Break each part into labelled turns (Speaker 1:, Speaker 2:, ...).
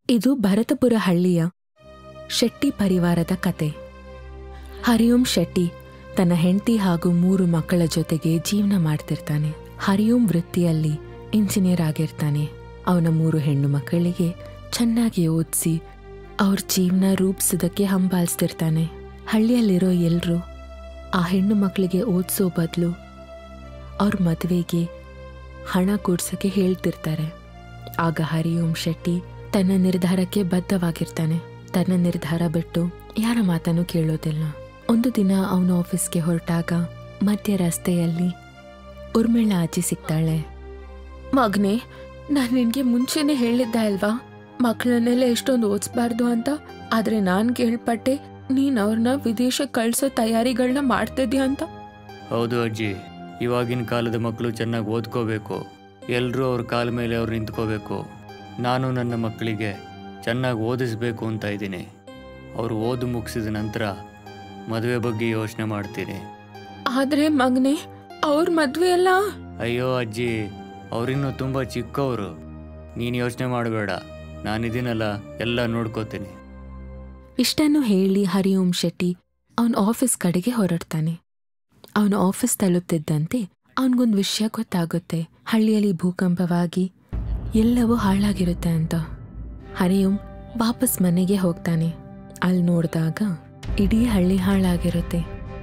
Speaker 1: ಇದು ಭರತಪುರ ಹಳ್ಳಿಯ ಶೆಟ್ಟಿ ಪರಿವಾರದ ಕತೆ ಹರಿಯೋಂ ಶೆಟ್ಟಿ ತನ್ನ ಹೆಂಡತಿ ಹಾಗೂ ಮೂರು ಮಕ್ಕಳ ಜೊತೆಗೆ ಜೀವನ ಮಾಡ್ತಿರ್ತಾನೆ ಹರಿಯೋಂ ವೃತ್ತಿಯಲ್ಲಿ ಇಂಜಿನಿಯರ್ ಆಗಿರ್ತಾನೆ ಅವನ ಮೂರು ಹೆಣ್ಣು ಮಕ್ಕಳಿಗೆ ಚೆನ್ನಾಗಿ ಓದಿಸಿ ಅವ್ರ ಜೀವನ ರೂಪಿಸೋದಕ್ಕೆ ಹಂಬಾಲಿಸ್ತಿರ್ತಾನೆ ಹಳ್ಳಿಯಲ್ಲಿರೋ ಎಲ್ರೂ ಆ ಹೆಣ್ಣು ಮಕ್ಕಳಿಗೆ ಓದಿಸೋ ಬದಲು ಅವ್ರ ಮದುವೆಗೆ ಹಣ ಕೂಡ್ಸಕ್ಕೆ ಹೇಳ್ತಿರ್ತಾರೆ ಆಗ ಹರಿಯೋಂ ಶೆಟ್ಟಿ ತನ್ನ ನಿರ್ಧಾರಕ್ಕೆ ಬದ್ಧವಾಗಿರ್ತಾನೆ ತನ್ನ ನಿರ್ಧಾರ ಬಿಟ್ಟು ಯಾರ ಮಾತನ್ನು ಕೇಳೋದಿಲ್ಲ ಒಂದು ದಿನ ಅವನು ಆಫೀಸ್ಗೆ ಹೊರಟಾಗ ಮಧ್ಯ ರಸ್ತೆಯಲ್ಲಿ ಉರ್ಮಿಳಾ ಅಜ್ಜಿ ಸಿಗ್ತಾಳೆ ಮಗನೇ ನಾನು ನಿನ್ಗೆ ಮುಂಚೆನೆ ಹೇಳಿದ್ದೆ ಅಲ್ವಾ ಮಕ್ಕಳನ್ನೆಲ್ಲ ಎಷ್ಟೊಂದು ಓದಿಸ್ಬಾರ್ದು ಅಂತ ಆದ್ರೆ ನಾನ್ ಕೇಳ್ಪಟ್ಟೆ ನೀನ್ ಅವ್ರನ್ನ ವಿದೇಶಕ್ಕೆ ಕಳ್ಸೋ ತಯಾರಿಗಳನ್ನ ಮಾಡ್ತಿದ್ಯಾ ಅಂತ
Speaker 2: ಹೌದು ಅಜ್ಜಿ ಇವಾಗಿನ ಕಾಲದ ಮಕ್ಕಳು ಚೆನ್ನಾಗಿ ಓದ್ಕೋಬೇಕು ಎಲ್ಲರೂ ಅವ್ರ ಕಾಲ ಮೇಲೆ ಅವ್ರು ನಿಂತ್ಕೋಬೇಕು ನಾನು ನನ್ನ ಮಕ್ಕಳಿಗೆ ಚೆನ್ನಾಗಿ ಓದಿಸ್ಬೇಕು ಅಂತ ಇದ್ದೀನಿ ಅವರು ಓದು ಮುಗಿಸಿದ ನಂತರ ಮದುವೆ ಬಗ್ಗೆ ಯೋಚನೆ ಮಾಡ್ತೀನಿ
Speaker 1: ಆದ್ರೆ ಮಗನೇ ಅವ್ರ ಮದ್ವೆ ಎಲ್ಲ
Speaker 2: ಅಯ್ಯೋ ಅಜ್ಜಿ ಅವರಿನ್ನೂ ತುಂಬ ಚಿಕ್ಕವರು ನೀನು ಯೋಚನೆ ಮಾಡಬೇಡ ನಾನಿದ್ದೀನಲ್ಲ ಎಲ್ಲ ನೋಡ್ಕೋತೀನಿ
Speaker 1: ಇಷ್ಟನ್ನು ಹೇಳಿ ಹರಿಓಂ ಶೆಟ್ಟಿ ಅವನ ಆಫೀಸ್ ಕಡೆಗೆ ಹೊರಡ್ತಾನೆ ಅವನ ಆಫೀಸ್ ತಲುಪ್ತಿದ್ದಂತೆ ಅವನಿಗೊಂದು ವಿಷಯ ಗೊತ್ತಾಗುತ್ತೆ ಹಳ್ಳಿಯಲ್ಲಿ ಭೂಕಂಪವಾಗಿ ಎಲ್ಲವೂ ಹಾಳಾಗಿರುತ್ತೆ ಅಂತ ಹರಿಯೋಂ ವಾಪಸ್ ಮನೆಗೆ ಹೋಗ್ತಾನೆ ಅಲ್ಲಿ ನೋಡಿದಾಗ ಇಡೀ ಹಳ್ಳಿ ಹಾಳಾಗಿರುತ್ತೆ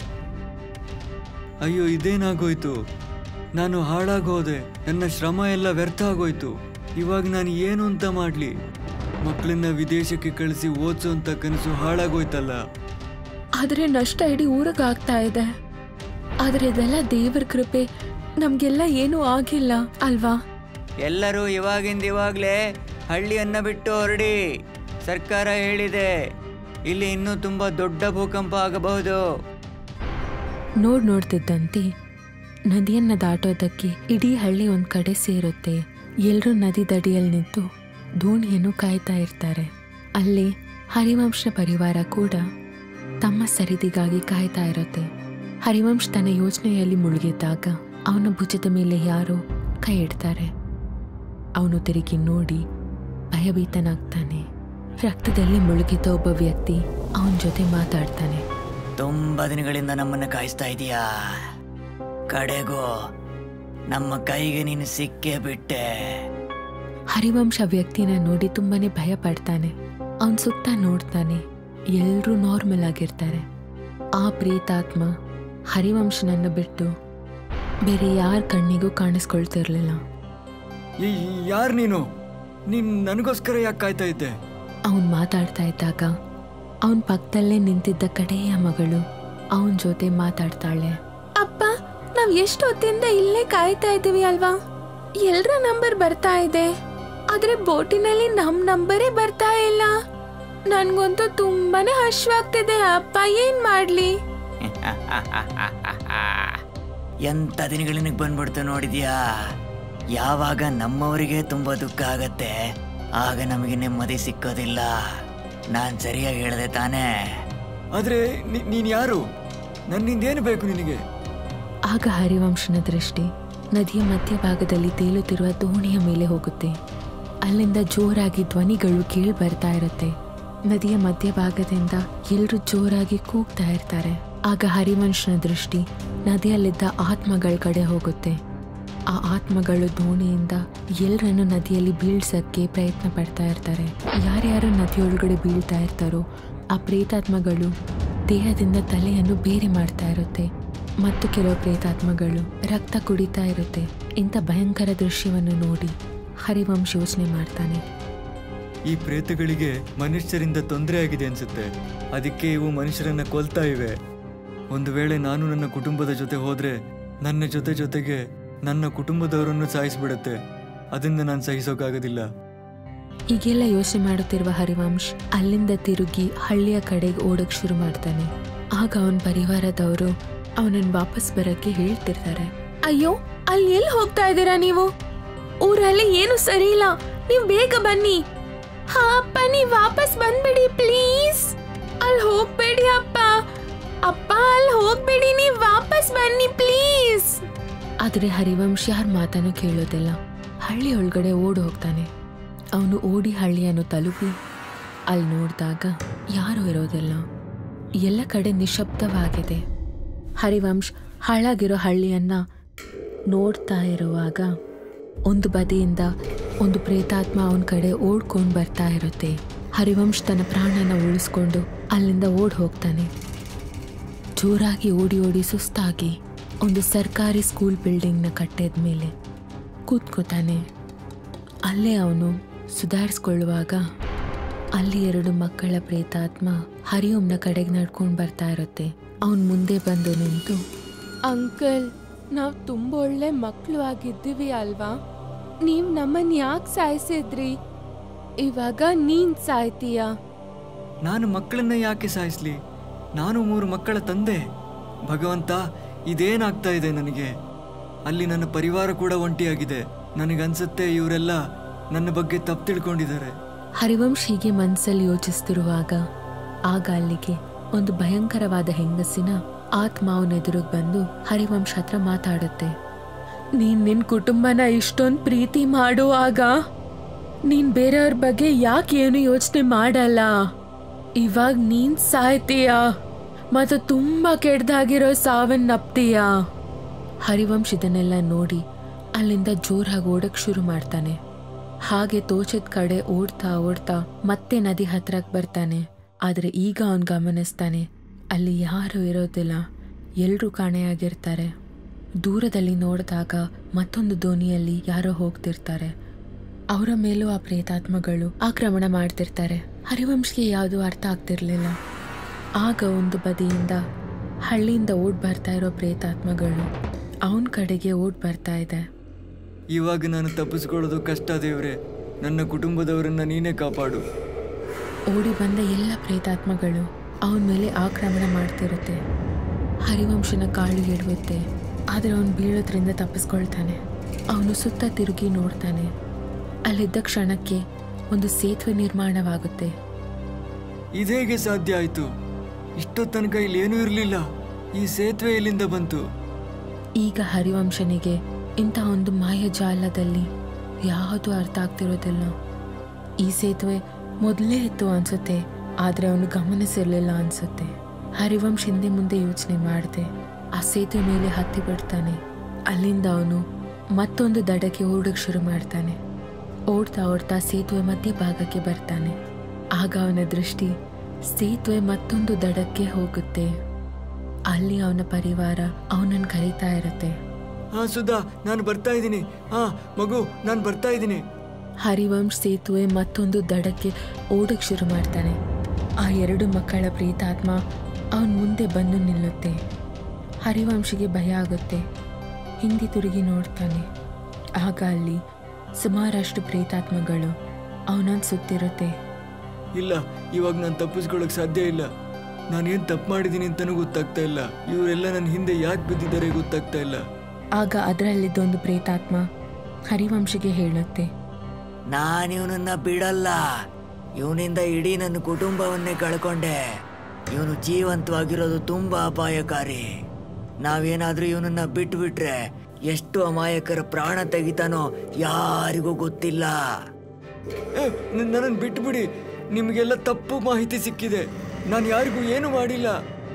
Speaker 3: ಅಯ್ಯೋ ಇದೇನಾಗೋಯ್ತು ನಾನು ಹಾಳಾಗೋದೆ ನನ್ನ ಶ್ರಮ ಎಲ್ಲ ವ್ಯರ್ಥ ಆಗೋಯ್ತು ಇವಾಗ ನಾನು ಏನು ಅಂತ ಮಾಡಲಿ ಮಕ್ಕಳನ್ನ ವಿದೇಶಕ್ಕೆ ಕಳಿಸಿ ಓದಿಸೋ ಅಂತ ಕನಸು ಹಾಳಾಗೋಯ್ತಲ್ಲ
Speaker 1: ಆದ್ರೆ ನಷ್ಟ ಇಡೀ ಊರಿಗೆ ಆಗ್ತಾ ಇದೆ ಆದ್ರೆ ಇದೆಲ್ಲ ದೇವರ ಕೃಪೆ ನಮ್ಗೆಲ್ಲ ಏನೂ ಆಗಿಲ್ಲ ಅಲ್ವಾ
Speaker 2: ಎಲ್ಲರೂ ಇವಾಗಿಂದ ಇವಾಗಲೇ ಹಳ್ಳಿಯನ್ನ ಬಿಟ್ಟು ಹೊರಡಿ ಸರ್ಕಾರ ಹೇಳಿದೆ ಇಲ್ಲಿ ಇನ್ನೂ ತುಂಬ ದೊಡ್ಡ ಭೂಕಂಪ ಆಗಬಹುದು
Speaker 1: ನೋಡ್ ನೋಡ್ತಿದ್ದಂತೆ ನದಿಯನ್ನ ದಾಟೋದಕ್ಕೆ ಇಡೀ ಹಳ್ಳಿ ಒಂದ್ ಕಡೆ ಸೇರುತ್ತೆ ಎಲ್ರೂ ನದಿ ದಡಿಯಲ್ಲಿ ನಿಂತು ದೋಣಿಯನ್ನು ಕಾಯ್ತಾ ಇರ್ತಾರೆ ಅಲ್ಲಿ ಹರಿವಂಶ ಪರಿವಾರ ಕೂಡ ತಮ್ಮ ಸರಿದಿಗಾಗಿ ಕಾಯ್ತಾ ಇರುತ್ತೆ ಹರಿವಂಶ್ ತನ್ನ ಯೋಚನೆಯಲ್ಲಿ ಮುಳುಗಿದ್ದಾಗ ಅವನ ಭುಜದ ಮೇಲೆ ಯಾರೋ ಕೈ ಇಡ್ತಾರೆ ಅವನು ತಿರುಗಿ ನೋಡಿ ಭಯಭೀತನಾಗ್ತಾನೆ ರಕ್ತದಲ್ಲಿ ಮುಳುಗಿದ ಒಬ್ಬ ವ್ಯಕ್ತಿ ಅವನ ಜೊತೆ ಮಾತಾಡ್ತಾನೆ
Speaker 2: ತುಂಬ ದಿನಗಳಿಂದ ನಮ್ಮನ್ನು ಕಾಯಿಸ್ತಾ ಇದೀಯಾ ಕಡೆಗೂ ನಮ್ಮ ಕೈಗೆ ನೀನು ಸಿಕ್ಕೇ ಬಿಟ್ಟೆ
Speaker 1: ಹರಿವಂಶ ವ್ಯಕ್ತಿನ ನೋಡಿ ತುಂಬಾನೇ ಭಯ ಪಡ್ತಾನೆ ಅವನ್ ಸುತ್ತ ನೋಡ್ತಾನೆ ಎಲ್ರೂ ನಾರ್ಮಲ್ ಆಗಿರ್ತಾರೆ ಆ ಪ್ರೀತಾತ್ಮ ಹರಿವಂಶನನ್ನ ಬಿಟ್ಟು ಬೇರೆ ಯಾರ ಕಣ್ಣಿಗೂ ಕಾಣಿಸ್ಕೊಳ್ತಿರ್ಲಿಲ್ಲ
Speaker 3: ಯಾರು ನೀನು ನೀನ್ ನನಗೋಸ್ಕರ ಯಾಕೆ ಕಾಯ್ತಾ ಇದ್ದೆ
Speaker 1: ಅವನ್ ಮಾತಾಡ್ತಾ ಇದ್ದಾಗ ಅವನ್ ಪಕ್ಕದಲ್ಲೇ ನಿಂತಿದ್ದ ಕಡೆಯ ಮಗಳು ಅವನ್ ಜೊತೆ ಮಾತಾಡ್ತಾಳೆ ಅಪ್ಪ ನಾವ್ ಎಷ್ಟು ಹೊತ್ತಿಂದ ಇಲ್ಲೇ ಕಾಯ್ತಾ ಇದೀವಿ ಅಲ್ವಾ ಎಲ್ರ ನಂಬರ್ ಬರ್ತಾ ಇದೆ ಆದ್ರೆ ಬೋಟಿನಲ್ಲಿ ನಮ್ ನಂಬರೇ ಬರ್ತಾ ಇಲ್ಲ ನನ್ಗಂತೂ ತುಂಬಾನೇ ಹಶ್ವಾಗ್ತಿದೆ ಅಪ್ಪ ಏನ್ ಮಾಡ್ಲಿ
Speaker 2: ಎಂಥ ದಿನಗಳಿಂದ ಬಂದ್ಬಿಡ್ತು ನೋಡಿದ್ಯಾ ಯಾವಾಗ ನಮ್ಮವರಿಗೆ ತುಂಬ ದುಃಖ ಆಗತ್ತೆ ಆಗ ನಮಗೆ ನೆಮ್ಮದಿ ಸಿಕ್ಕೋದಿಲ್ಲ ನಾನು ಸರಿಯಾಗಿ ಹೇಳಿದೆ ತಾನೇ
Speaker 3: ಆದ್ರೆ ನೀ- ನೀನ್ ಯಾರು ನನ್ನಿಂದೇನು ಬೇಕು ನಿನಗೆ
Speaker 1: ಆಗ ಹರಿವಂಶನ ದೃಷ್ಟಿ ನದಿಯ ಮಧ್ಯಭಾಗದಲ್ಲಿ ತೇಲುತ್ತಿರುವ ದೋಣಿಯ ಮೇಲೆ ಹೋಗುತ್ತೆ ಅಲ್ಲಿಂದ ಜೋರಾಗಿ ಧ್ವನಿಗಳು ಕೇಳಿ ಬರ್ತಾ ಇರುತ್ತೆ ನದಿಯ ಮಧ್ಯಭಾಗದಿಂದ ಎಲ್ಲರೂ ಜೋರಾಗಿ ಕೂಗ್ತಾ ಇರ್ತಾರೆ ಆಗ ಹರಿವಂಶನ ದೃಷ್ಟಿ ನದಿಯಲ್ಲಿದ್ದ ಆತ್ಮಗಳ ಕಡೆ ಹೋಗುತ್ತೆ ಆ ಆತ್ಮಗಳು ದೋಣಿಯಿಂದ ಎಲ್ಲರನ್ನು ನದಿಯಲ್ಲಿ ಬೀಳ್ಸಕ್ಕೆ ಪ್ರಯತ್ನ ಪಡ್ತಾ ಇರ್ತಾರೆ ಯಾರ್ಯಾರು ನದಿಯೊಳಗಡೆ ಬೀಳ್ತಾ ಇರ್ತಾರೋ ಆ ಪ್ರೇತಾತ್ಮಗಳು ದೇಹದಿಂದ ತಲೆಯನ್ನು ಬೇರೆ ಮಾಡ್ತಾ ಇರುತ್ತೆ ಮತ್ತು ಕೆಲವು ಪ್ರೇತಾತ್ಮಗಳು ರಕ್ತ ಕುಡಿತಾ ಇರುತ್ತೆ ಇಂಥ ಭಯಂಕರ ದೃಶ್ಯವನ್ನು ನೋಡಿ ಹರಿವಂಶ್ ಯೋಚನೆ ಮಾಡ್ತಾನೆ
Speaker 3: ಈ ಪ್ರೇತಗಳಿಗೆ ಮನುಷ್ಯರಿಂದ ತೊಂದರೆ ಆಗಿದೆ ಅನ್ಸುತ್ತೆ ಅದಕ್ಕೆ ಇವು ಮನುಷ್ಯರನ್ನ ಕೊಲ್ತಾ ಇವೆ ಒಂದು ವೇಳೆ ನಾನು ನನ್ನ ಕುಟುಂಬದ ಜೊತೆ ಹೋದ್ರೆ ನನ್ನ ಜೊತೆ ಜೊತೆಗೆ ನನ್ನ ಕುಟುಂಬದವರನ್ನು ಸಾಯಿಸ್ಬಿಡುತ್ತೆ ಅದನ್ನ ನಾನು ಸಹಿಸೋಕ್ಕಾಗೋದಿಲ್ಲ
Speaker 1: ಈಗೆಲ್ಲ ಯೋಚನೆ ಮಾಡುತ್ತಿರುವ ಹರಿವಂಶ್ ಅಲ್ಲಿಂದ ತಿರುಗಿ ಹಳ್ಳಿಯ ಕಡೆಗೆ ಓಡಕ್ ಶುರು ಮಾಡ್ತಾನೆ ಆಗ ಅವನ ಪರಿವಾರದವರು ಅವನನ್ನ ವಾಪಸ್ ಬರಕ್ಕೆ ಹೇಳ್ತಿರ್ತಾರೆ ಅಯ್ಯೋ ಅಲ್ಲಿ ಎಲ್ಲಿ ಹೋಗ್ತಾ ಇದ್ದೀರಾ ನೀವು ಊರಲ್ಲಿ ಏನು ಸರಿ ಇಲ್ಲ ನೀವು ಬೇಗ ಬನ್ನಿ ಹಾ ಅಪ್ಪ ನೀವ್ ವಾಪಸ್ ಬಂದ್ಬಿಡಿ ಪ್ಲೀಸ್ ಅಲ್ಲಿ ಹೋಗ್ಬೇಡಿ ಅಪ್ಪ ಅಪ್ಪ ಅಲ್ಲಿ ಹೋಗ್ಬೇಡಿ ನೀವ್ ವಾಪಸ್ ಬನ್ನಿ ಪ್ಲೀಸ್ ಆದ್ರೆ ಹರಿವಂಶ್ ಯಾರ ಮಾತನ್ನು ಕೇಳೋದಿಲ್ಲ ಹಳ್ಳಿ ಒಳಗಡೆ ಓಡ್ ಹೋಗ್ತಾನೆ ಅವನು ಓಡಿ ಹಳ್ಳಿಯನ್ನು ತಲುಪಿ ಅಲ್ಲಿ ನೋಡಿದಾಗ ಯಾರೂ ಇರೋದಿಲ್ಲ ಎಲ್ಲ ಕಡೆ ನಿಶಬ್ದವಾಗಿದೆ ಹರಿವಂಶ್ ಹಾಳಾಗಿರೋ ಹಳ್ಳಿಯನ್ನ ನೋಡ್ತಾ ಇರುವಾಗ ಒಂದು ಬದಿಯಿಂದ ಒಂದು ಪ್ರೇತಾತ್ಮ ಅವನ ಕಡೆ ಓಡ್ಕೊಂಡು ಬರ್ತಾ ಇರುತ್ತೆ ಹರಿವಂಶ್ ತನ್ನ ಪ್ರಾಣನ ಉಳಿಸ್ಕೊಂಡು ಅಲ್ಲಿಂದ ಓಡ್ ಹೋಗ್ತಾನೆ ಜೋರಾಗಿ ಓಡಿ ಓಡಿ ಸುಸ್ತಾಗಿ ಒಂದು ಸರ್ಕಾರಿ ಸ್ಕೂಲ್ ಬಿಲ್ಡಿಂಗ್ನ ಕಟ್ಟೆದ ಮೇಲೆ ಕೂತ್ಕೋತಾನೆ ಅಲ್ಲೇ ಅವನು ಸುಧಾರಿಸ್ಕೊಳ್ಳುವಾಗ ಅಲ್ಲಿ ಎರಡು ಮಕ್ಕಳ ಪ್ರೇತಾತ್ಮ ಹರಿಯೋಮ್ನ ಕಡೆಗೆ ನಡ್ಕೊಂಡು ಬರ್ತಾ ಇರುತ್ತೆ ಅವನ್ ಮುಂದೆ ಬಂದು ನಿಂತು
Speaker 4: ಅಂಕಲ್ ನಾವು ತುಂಬ ಒಳ್ಳೆ ಮಕ್ಕಳು ಆಗಿದ್ದೀವಿ ಅಲ್ವಾ ನೀವು ನಮ್ಮನ್ನ ಯಾಕೆ ಸಾಯಿಸಿದ್ರಿ ಇವಾಗ ನೀನ್ ಸಾಯ್ತೀಯಾ
Speaker 3: ನಾನು ಮಕ್ಕಳನ್ನ ಯಾಕೆ ಸಾಯಿಸ್ಲಿ ನಾನು ಮೂರು ಮಕ್ಕಳ ತಂದೆ ಭಗವಂತ ಇದೇನಾಗ್ತಾ ಇದೆ ನನಗೆ ಅಲ್ಲಿ ನನ್ನ ಪರಿವಾರ ಕೂಡ ಒಂಟಿಯಾಗಿದೆ ನನಗನ್ಸುತ್ತೆ ಇವರೆಲ್ಲ ನನ್ನ ಬಗ್ಗೆ ತಪ್ಪು ತಿಳ್ಕೊಂಡಿದ್ದಾರೆ
Speaker 1: ಹರಿವಂಶ್ ಹೀಗೆ ಮನಸ್ಸಲ್ಲಿ ಯೋಚಿಸ್ತಿರುವಾಗ ಆಗ ಅಲ್ಲಿಗೆ ಒಂದು ಭಯಂಕರವಾದ ಹೆಂಗಸಿನ ಆತ್ಮ ಅವನ ಎದುರಿಗೆ ಬಂದು ಹರಿವಂಶ್ ಹತ್ರ ಮಾತಾಡುತ್ತೆ
Speaker 4: ನೀನ್ ನಿನ್ ಕುಟುಂಬನ ಇಷ್ಟೊಂದು ಪ್ರೀತಿ ಮಾಡುವಾಗ ನೀನ್ ಬೇರೆಯವ್ರ ಬಗ್ಗೆ ಯಾಕೆ ಏನು ಯೋಚನೆ ಮಾಡಲ್ಲ ಇವಾಗ ನೀನ್ ಸಾಯ್ತೀಯಾ ಮತ್ತು ತುಂಬಾ ಕೆಡ್ದಾಗಿರೋ ಸಾವನ್ನಪ್ತೀಯಾ
Speaker 1: ಹರಿವಂಶ್ ಇದನ್ನೆಲ್ಲ ನೋಡಿ ಅಲ್ಲಿಂದ ಜೋರಾಗಿ ಓಡಕ್ ಶುರು ಮಾಡ್ತಾನೆ ಹಾಗೆ ತೋಚದ ಕಡೆ ಓಡ್ತಾ ಓಡ್ತಾ ಮತ್ತೆ ನದಿ ಹತ್ರಕ್ಕೆ ಬರ್ತಾನೆ ಆದ್ರೆ ಈಗ ಅವನ್ ಗಮನಿಸ್ತಾನೆ ಅಲ್ಲಿ ಯಾರು ಇರೋದಿಲ್ಲ ಎಲ್ರೂ ಕಾಣೆಯಾಗಿರ್ತಾರೆ ದೂರದಲ್ಲಿ ನೋಡಿದಾಗ ಮತ್ತೊಂದು ದೋಣಿಯಲ್ಲಿ ಯಾರೋ ಹೋಗ್ತಿರ್ತಾರೆ ಅವರ ಮೇಲೂ ಆ ಪ್ರೇತಾತ್ಮಗಳು ಆಕ್ರಮಣ ಮಾಡ್ತಿರ್ತಾರೆ ಹರಿವಂಶ್ಗೆ ಯಾವುದೂ ಅರ್ಥ ಆಗ್ತಿರ್ಲಿಲ್ಲ ಆಗ ಒಂದು ಬದಿಯಿಂದ ಹಳ್ಳಿಯಿಂದ ಓಡ್ ಬರ್ತಾ ಇರೋ ಪ್ರೇತಾತ್ಮಗಳು ಅವನ ಕಡೆಗೆ ಓಡ್ ಬರ್ತಾ ಇದೆ
Speaker 3: ಇವಾಗ ನಾನು ತಪ್ಪಿಸ್ಕೊಳ್ಳೋದು ಕಷ್ಟ ದೇವ್ರೆ ನನ್ನ ಕುಟುಂಬದವರನ್ನ ನೀನೇ ಕಾಪಾಡು
Speaker 1: ಓಡಿ ಬಂದ ಎಲ್ಲ ಪ್ರೇತಾತ್ಮಗಳು ಅವನ ಮೇಲೆ ಆಕ್ರಮಣ ಮಾಡ್ತಿರುತ್ತೆ ಹರಿವಂಶನ ಕಾಳು ಹಿಡುತ್ತೆ ಆದರೆ ಅವನು ಬೀಳೋದ್ರಿಂದ ತಪ್ಪಿಸ್ಕೊಳ್ತಾನೆ ಅವನು ಸುತ್ತ ತಿರುಗಿ ನೋಡ್ತಾನೆ ಅಲ್ಲಿದ್ದ ಕ್ಷಣಕ್ಕೆ ಒಂದು ಸೇತುವೆ ನಿರ್ಮಾಣವಾಗುತ್ತೆ
Speaker 3: ಇದೇಗೆ ಸಾಧ್ಯ ಆಯ್ತು ಇಷ್ಟೋ ತನಕ ಇಲ್ಲಿ ಏನೂ ಇರಲಿಲ್ಲ ಈ ಸೇತುವೆ ಎಲ್ಲಿಂದ ಬಂತು
Speaker 1: ಈಗ ಹರಿವಂಶನಿಗೆ ಇಂತಹ ಒಂದು ಮಾಯಜಾಲದಲ್ಲಿ ಯಾವುದು ಅರ್ಥ ಆಗ್ತಿರೋದಿಲ್ಲ ಈ ಸೇತುವೆ ಮೊದಲೇ ಇತ್ತು ಅನ್ಸುತ್ತೆ ಆದರೆ ಅವನು ಗಮನಿಸಿರ್ಲಿಲ್ಲ ಅನ್ಸುತ್ತೆ ಹರಿವಂಶ್ ಹಿಂದೆ ಮುಂದೆ ಯೋಚನೆ ಮಾಡದೆ ಆ ಸೇತುವೆ ಮೇಲೆ ಹತ್ತಿ ಬಿಡ್ತಾನೆ ಅಲ್ಲಿಂದ ಅವನು ಮತ್ತೊಂದು ದಡಕ್ಕೆ ಓಡಕ್ಕೆ ಶುರು ಮಾಡ್ತಾನೆ ಓಡ್ತಾ ಓಡ್ತಾ ಸೇತುವೆ ಮಧ್ಯ ಭಾಗಕ್ಕೆ ಬರ್ತಾನೆ ಆಗ ಅವನ ದೃಷ್ಟಿ ಸೇತುವೆ ಮತ್ತೊಂದು ದಡಕ್ಕೆ ಹೋಗುತ್ತೆ ಅಲ್ಲಿ ಅವನ ಪರಿವಾರ ಅವನನ್ನು ಕರೀತಾ ಇರುತ್ತೆ
Speaker 3: ಹಾ ಸುಧಾ ನಾನು ಬರ್ತಾ ಇದ್ದೀನಿ ಹಾ ಮಗು ನಾನು ಬರ್ತಾ ಇದ್ದೀನಿ
Speaker 1: ಹರಿವಂಶ್ ಸೇತುವೆ ಮತ್ತೊಂದು ದಡಕ್ಕೆ ಓಡಕ್ ಶುರು ಮಾಡ್ತಾನೆ ಆ ಎರಡು ಮಕ್ಕಳ ಪ್ರೀತಾತ್ಮ ಅವನ ಮುಂದೆ ಬಂದು ನಿಲ್ಲುತ್ತೆ ಹರಿವಂಶಿಗೆ ಭಯ ಆಗುತ್ತೆ ಹಿಂದಿ ತಿರುಗಿ ನೋಡ್ತಾನೆ ಆಗ ಅಲ್ಲಿ ಸುಮಾರಷ್ಟು ಪ್ರೇತಾತ್ಮಗಳು ಅವನನ್ನು ಸುತ್ತಿರುತ್ತೆ
Speaker 3: ಇಲ್ಲ ಇವಾಗ ನಾನು ತಪ್ಪಿಸ್ಕೊಳ್ಳೋಕೆ ಸಾಧ್ಯ ಇಲ್ಲ ನಾನೇನು ತಪ್ಪು ಮಾಡಿದ್ದೀನಿ ಅಂತಲೂ ಗೊತ್ತಾಗ್ತಾ ಇಲ್ಲ ಇವರೆಲ್ಲ ನನ್ನ ಹಿಂದೆ ಯಾಕೆ ಬಿದ್ದಿದ್ದಾರೆ ಗೊತ್ತಾಗ್ತಾ ಇಲ್ಲ
Speaker 1: ಆಗ ಅದರಲ್ಲಿದ್ದೊಂದು ಪ್ರೇತಾತ್ಮ ಹರಿವಂಶಿಗೆ ಹೇಳುತ್ತೆ
Speaker 5: ನಾನಿವನನ್ನ ಬಿಡಲ್ಲ ಇವನಿಂದ ಇಡೀ ನನ್ನ ಕುಟುಂಬವನ್ನೇ ಕಳ್ಕೊಂಡೆ ಇವನು ಜೀವಂತವಾಗಿರೋದು ತುಂಬಾ ಅಪಾಯಕಾರಿ ನಾವೇನಾದ್ರೂ ಇವನನ್ನ ಬಿಟ್ಬಿಟ್ರೆ ಎಷ್ಟು ಅಮಾಯಕರ ಪ್ರಾಣ ತೆಗಿತಾನೋ ಯಾರಿಗೂ ಗೊತ್ತಿಲ್ಲ
Speaker 3: ನನ್ನನ್ನು ಬಿಟ್ಬಿಡಿ ನಿಮಗೆಲ್ಲ ತಪ್ಪು ಮಾಹಿತಿ ಸಿಕ್ಕಿದೆ ನಾನು ಯಾರಿಗೂ ಏನು ಮಾಡಿಲ್ಲ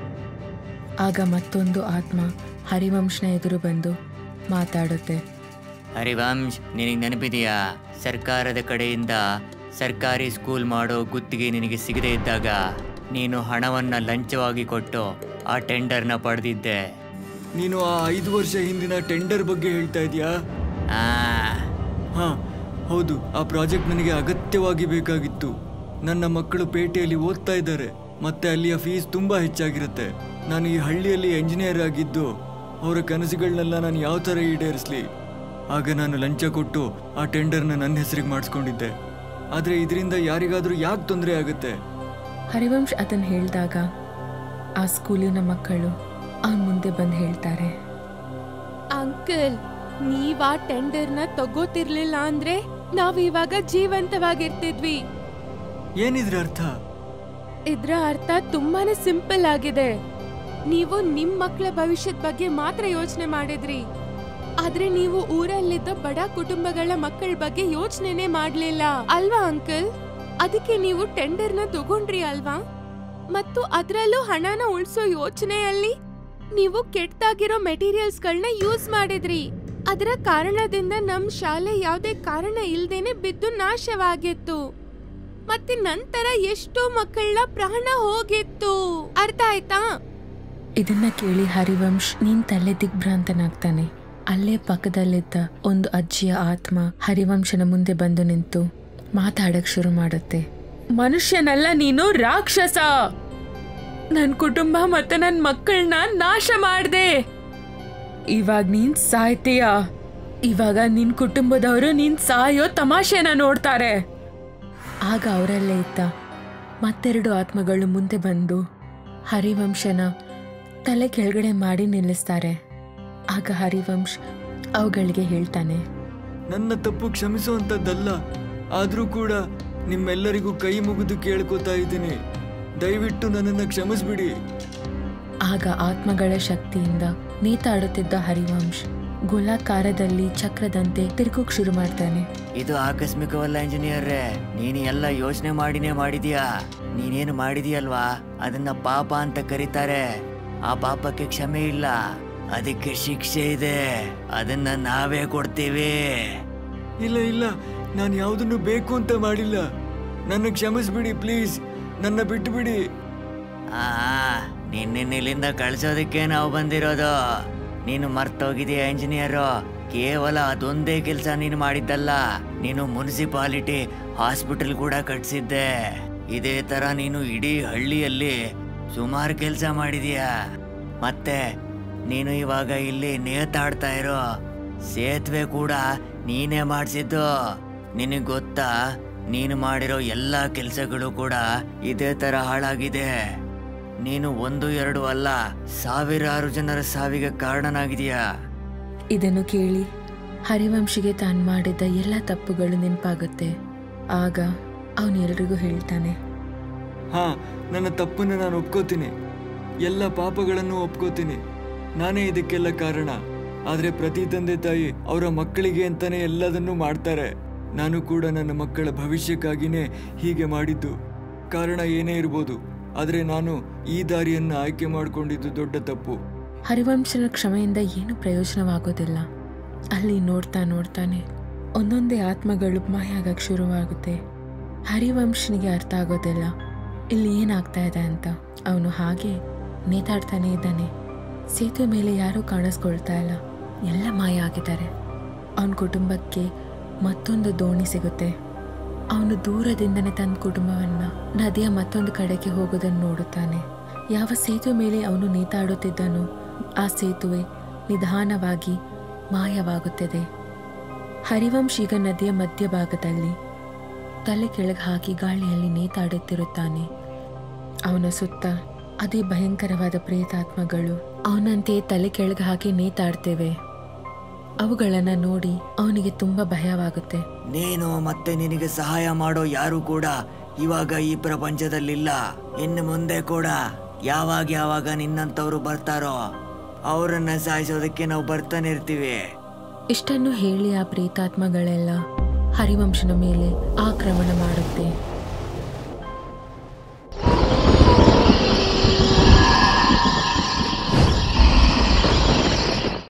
Speaker 1: ಆಗ ಮತ್ತೊಂದು ಆತ್ಮ ಹರಿವಂಶನ ಎದುರು ಬಂದು ಮಾತಾಡುತ್ತೆ
Speaker 2: ಹರಿವಂಶ್ ನಿನಗೆ ನೆನಪಿದೆಯಾ ಸರ್ಕಾರದ ಕಡೆಯಿಂದ ಸರ್ಕಾರಿ ಸ್ಕೂಲ್ ಮಾಡೋ ಗುತ್ತಿಗೆ ನಿನಗೆ ಸಿಗದೇ ಇದ್ದಾಗ ನೀನು ಹಣವನ್ನು ಲಂಚವಾಗಿ ಕೊಟ್ಟು ಆ ಟೆಂಡರ್ನ ಪಡೆದಿದ್ದೆ
Speaker 3: ನೀನು ಆ ಐದು ವರ್ಷ ಹಿಂದಿನ ಟೆಂಡರ್ ಬಗ್ಗೆ ಹೇಳ್ತಾ ಇದೀಯಾ
Speaker 2: ಆ
Speaker 3: ಹಾ ಹೌದು ಆ ಪ್ರಾಜೆಕ್ಟ್ ನನಗೆ ಅಗತ್ಯವಾಗಿ ಬೇಕಾಗಿತ್ತು ನನ್ನ ಮಕ್ಕಳು ಪೇಟೆಯಲ್ಲಿ ಓದ್ತಾ ಇದ್ದಾರೆ ಮತ್ತೆ ಅಲ್ಲಿಯ ಫೀಸ್ ತುಂಬಾ ಹೆಚ್ಚಾಗಿರುತ್ತೆ ನಾನು ಈ ಹಳ್ಳಿಯಲ್ಲಿ ಎಂಜಿನಿಯರ್ ಆಗಿದ್ದು ಅವರ ಕನಸುಗಳನ್ನೆಲ್ಲ ನಾನು ಯಾವ ಥರ ಈಡೇರಿಸ್ಲಿ ಆಗ ನಾನು ಲಂಚ ಕೊಟ್ಟು ಆ ಟೆಂಡರ್ನ ನನ್ನ ಹೆಸರಿಗೆ ಮಾಡಿಸ್ಕೊಂಡಿದ್ದೆ ಆದರೆ ಇದರಿಂದ ಯಾರಿಗಾದರೂ ಯಾಕೆ ತೊಂದರೆ ಆಗುತ್ತೆ
Speaker 1: ಹರಿವಂಶ್ ಅದನ್ನು ಹೇಳಿದಾಗ ಆ ಸ್ಕೂಲಿನ ಮಕ್ಕಳು ಅವನ ಮುಂದೆ ಬಂದು ಹೇಳ್ತಾರೆ
Speaker 4: ಅಂಕಲ್ ನೀವ್ ಆ ಟೆಂಡರ್ನ ತಗೋತಿರ್ಲಿಲ್ಲ ಅಂದ್ರೆ ನಾವ್ ಇವಾಗ ಜೀವಂತವಾಗಿರ್ತಿದ್ವಿ
Speaker 3: ಏನಿದ್ರ ಅರ್ಥ
Speaker 4: ಇದ್ರ ಅರ್ಥ ತುಂಬಾನೇ ಸಿಂಪಲ್ ಆಗಿದೆ ನೀವು ನಿಮ್ ಮಕ್ಕಳ ಭವಿಷ್ಯದ ಬಗ್ಗೆ ಮಾತ್ರ ಯೋಚನೆ ಮಾಡಿದ್ರಿ ಆದ್ರೆ ನೀವು ಊರಲ್ಲಿದ್ದ ಬಡ ಕುಟುಂಬಗಳ ಮಕ್ಕಳ ಬಗ್ಗೆ ಯೋಚನೆನೇ ಮಾಡ್ಲಿಲ್ಲ ಅಲ್ವಾ ಅಂಕಲ್ ಅದಕ್ಕೆ ನೀವು ಟೆಂಡರ್ನ ತಗೊಂಡ್ರಿ ಅಲ್ವಾ ಮತ್ತು ಅದ್ರಲ್ಲೂ ಹಣನ ಉಳ್ಸೋ ಯೋಚನೆಯಲ್ಲಿ ನೀವು ಕೆಟ್ಟದಾಗಿರೋ ಮೆಟೀರಿಯಲ್ಸ್ಗಳನ್ನ ಯೂಸ್ ಮಾಡಿದ್ರಿ ಅದರ ಕಾರಣದಿಂದ ನಮ್ ಶಾಲೆ ಯಾವುದೇ ಕಾರಣ ಇಲ್ದೇನೆ ಬಿದ್ದು ನಾಶವಾಗಿತ್ತು ಮತ್ತೆ ನಂತರ ಎಷ್ಟೋ ಮಕ್ಕಳ ಪ್ರಾಣ ಹೋಗಿತ್ತು ಅರ್ಥ ಆಯ್ತಾ
Speaker 1: ಇದನ್ನ ಕೇಳಿ ಹರಿವಂಶ್ ನೀನ್ ತಲೆ ದಿಗ್ಭ್ರಾಂತನಾಗ್ತಾನೆ ಅಲ್ಲೇ ಪಕ್ಕದಲ್ಲಿದ್ದ ಒಂದು ಅಜ್ಜಿಯ ಆತ್ಮ ಹರಿವಂಶನ ಮುಂದೆ ಬಂದು ನಿಂತು ಮಾತಾಡಕ್ ಶುರು ಮಾಡುತ್ತೆ
Speaker 4: ಮನುಷ್ಯನಲ್ಲ ನೀನು ರಾಕ್ಷಸ ನನ್ ಕುಟುಂಬ ಮತ್ತೆ ನನ್ ಮಕ್ಕಳನ್ನ ನಾಶ ಮಾಡ್ದೆ ಇವಾಗ ನೀನ್ ಸಾಯ್ತೀಯ ಇವಾಗ ನಿನ್ ಕುಟುಂಬದವರು ನೀನ್ ಸಾಯೋ ತಮಾಷೆನ ನೋಡ್ತಾರೆ
Speaker 1: ಆಗ ಅವರಲ್ಲೇ ಇದ್ದ ಮತ್ತೆರಡು ಆತ್ಮಗಳು ಮುಂದೆ ಬಂದು ಹರಿವಂಶನ ತಲೆ ಕೆಳಗಡೆ ಮಾಡಿ ನಿಲ್ಲಿಸ್ತಾರೆ ಆಗ ಹರಿವಂಶ್ ಅವುಗಳಿಗೆ ಹೇಳ್ತಾನೆ
Speaker 3: ನನ್ನ ತಪ್ಪು ಕ್ಷಮಿಸುವಂಥದ್ದಲ್ಲ ಆದರೂ ಕೂಡ ನಿಮ್ಮೆಲ್ಲರಿಗೂ ಕೈ ಮುಗಿದು ಕೇಳ್ಕೊತಾ ಇದ್ದೀನಿ ದಯವಿಟ್ಟು ನನ್ನನ್ನು ಕ್ಷಮಿಸ್ಬಿಡಿ
Speaker 1: ಆಗ ಆತ್ಮಗಳ ಶಕ್ತಿಯಿಂದ ನೇತಾಡುತ್ತಿದ್ದ ಹರಿವಂಶ್ ಗೋಲಾಕಾರದಲ್ಲಿ ಚಕ್ರದಂತೆ ತಿರುಗೋಕ್ ಶುರು ಮಾಡ್ತಾನೆ
Speaker 5: ಇದು ಆಕಸ್ಮಿಕವಲ್ಲ ಇಂಜಿನಿಯರ್ರೇ ನೀನು ಎಲ್ಲ ಯೋಚನೆ ಮಾಡಿನೇ ಮಾಡಿದ್ಯಾ ನೀನೇನು ಮಾಡಿದ್ಯಲ್ವಾ ಅದನ್ನ ಪಾಪ ಅಂತ ಕರೀತಾರೆ ಆ ಪಾಪಕ್ಕೆ ಕ್ಷಮೆ ಇಲ್ಲ ಅದಕ್ಕೆ ಶಿಕ್ಷೆ ಇದೆ ಅದನ್ನ ನಾವೇ ಕೊಡ್ತೀವಿ
Speaker 3: ಇಲ್ಲ ಇಲ್ಲ ನಾನು ಯಾವುದನ್ನು ಬೇಕು ಅಂತ ಮಾಡಿಲ್ಲ ನನ್ನ ಕ್ಷಮಿಸ್ಬಿಡಿ ಪ್ಲೀಸ್ ನನ್ನ ಬಿಟ್ಟುಬಿಡಿ
Speaker 5: ಆ ನಿನ್ನ ಇಲ್ಲಿಂದ ಕಳ್ಸೋದಕ್ಕೆ ನಾವು ಬಂದಿರೋದು ನೀನು ಮರ್ತೋಗಿದೀಯ ಇಂಜಿನಿಯರು ಕೇವಲ ಅದೊಂದೇ ಕೆಲಸ ನೀನು ಮಾಡಿದ್ದಲ್ಲ ನೀನು ಮುನ್ಸಿಪಾಲಿಟಿ ಹಾಸ್ಪಿಟಲ್ ಕೂಡ ಕಟ್ಸಿದ್ದೆ ಇದೇ ತರ ನೀನು ಇಡೀ ಹಳ್ಳಿಯಲ್ಲಿ ಸುಮಾರು ಕೆಲಸ ಮಾಡಿದೀಯ ಮತ್ತೆ ನೀನು ಇವಾಗ ಇಲ್ಲಿ ನೇತಾಡ್ತಾ ಇರೋ ಸೇತುವೆ ಕೂಡ ನೀನೇ ಮಾಡಿಸಿದ್ದು ನಿನಗೆ ಗೊತ್ತಾ ನೀನು ಮಾಡಿರೋ ಎಲ್ಲ ಕೆಲಸಗಳು ಕೂಡ ಇದೇ ತರ ಹಾಳಾಗಿದೆ ನೀನು ಒಂದು ಎರಡು ಅಲ್ಲ ಸಾವಿರಾರು ಜನರ ಸಾವಿಗೆ ಕಾರಣನಾಗಿದೀಯಾ
Speaker 1: ಇದನ್ನು ಕೇಳಿ ಹರಿವಂಶಿಗೆ ತಾನು ಮಾಡಿದ್ದ ಎಲ್ಲ ತಪ್ಪುಗಳು ನೆನಪಾಗುತ್ತೆ ಆಗ ಅವನೆಲ್ಲರಿಗೂ ಹೇಳ್ತಾನೆ
Speaker 3: ಹಾ ನನ್ನ ತಪ್ಪನ್ನು ನಾನು ಒಪ್ಕೋತೀನಿ ಎಲ್ಲ ಪಾಪಗಳನ್ನು ಒಪ್ಕೋತೀನಿ ನಾನೇ ಇದಕ್ಕೆಲ್ಲ ಕಾರಣ ಆದರೆ ಪ್ರತಿ ತಂದೆ ತಾಯಿ ಅವರ ಮಕ್ಕಳಿಗೆ ಅಂತಾನೆ ಎಲ್ಲದನ್ನೂ ಮಾಡ್ತಾರೆ ನಾನು ಕೂಡ ನನ್ನ ಮಕ್ಕಳ ಭವಿಷ್ಯಕ್ಕಾಗಿನೇ ಹೀಗೆ ಮಾಡಿದ್ದು ಕಾರಣ ಏನೇ ಇರ್ಬೋದು ಆದರೆ ನಾನು ಈ ದಾರಿಯನ್ನು ಆಯ್ಕೆ ಮಾಡಿಕೊಂಡಿದ್ದು ದೊಡ್ಡ ತಪ್ಪು
Speaker 1: ಹರಿವಂಶನ ಕ್ಷಮೆಯಿಂದ ಏನು ಪ್ರಯೋಜನವಾಗೋದಿಲ್ಲ ಅಲ್ಲಿ ನೋಡ್ತಾ ನೋಡ್ತಾನೆ ಒಂದೊಂದೇ ಆತ್ಮಗಳು ಮಾಯ ಆಗಕ್ಕೆ ಶುರುವಾಗುತ್ತೆ ಹರಿವಂಶನಿಗೆ ಅರ್ಥ ಆಗೋದಿಲ್ಲ ಇಲ್ಲಿ ಏನಾಗ್ತಾ ಇದೆ ಅಂತ ಅವನು ಹಾಗೆ ನೇತಾಡ್ತಾನೆ ಇದ್ದಾನೆ ಸೇತುವೆ ಮೇಲೆ ಯಾರೂ ಕಾಣಿಸ್ಕೊಳ್ತಾ ಇಲ್ಲ ಎಲ್ಲ ಮಾಯ ಆಗಿದ್ದಾರೆ ಅವನ ಕುಟುಂಬಕ್ಕೆ ಮತ್ತೊಂದು ದೋಣಿ ಸಿಗುತ್ತೆ ಅವನು ದೂರದಿಂದನೇ ತನ್ನ ಕುಟುಂಬವನ್ನ ನದಿಯ ಮತ್ತೊಂದು ಕಡೆಗೆ ಹೋಗೋದನ್ನು ನೋಡುತ್ತಾನೆ ಯಾವ ಸೇತುವೆ ಮೇಲೆ ಅವನು ನೇತಾಡುತ್ತಿದ್ದನೋ ಆ ಸೇತುವೆ ನಿಧಾನವಾಗಿ ಮಾಯವಾಗುತ್ತದೆ ಹರಿವಂಶ್ ಈಗ ನದಿಯ ಮಧ್ಯಭಾಗದಲ್ಲಿ ತಲೆ ಕೆಳಗೆ ಹಾಕಿ ಗಾಳಿಯಲ್ಲಿ ನೇತಾಡುತ್ತಿರುತ್ತಾನೆ ಅವನ ಸುತ್ತ ಅದೇ ಭಯಂಕರವಾದ ಪ್ರೇತಾತ್ಮಗಳು ಅವನಂತೆ ತಲೆ ಕೆಳಗೆ ಹಾಕಿ ನೇತಾಡ್ತೇವೆ ಅವುಗಳನ್ನ ನೋಡಿ ಅವನಿಗೆ ತುಂಬಾ ಭಯವಾಗುತ್ತೆ
Speaker 5: ನೀನು ಮತ್ತೆ ನಿನಗೆ ಸಹಾಯ ಮಾಡೋ ಯಾರು ಕೂಡ ಇವಾಗ ಈ ಪ್ರಪಂಚದಲ್ಲಿಲ್ಲ ಇನ್ನು ಮುಂದೆ ಕೂಡ ಯಾವಾಗ ಯಾವಾಗ ನಿನ್ನಂತವ್ರು ಬರ್ತಾರೋ ಅವರನ್ನ ಸಾಯಿಸೋದಕ್ಕೆ ನಾವು ಬರ್ತಾನೆ ಇರ್ತೀವಿ
Speaker 1: ಇಷ್ಟನ್ನು ಹೇಳಿ ಆ ಪ್ರೇತಾತ್ಮಗಳೆಲ್ಲ ಹರಿವಂಶನ ಮೇಲೆ ಆಕ್ರಮಣ ಮಾಡುತ್ತೆ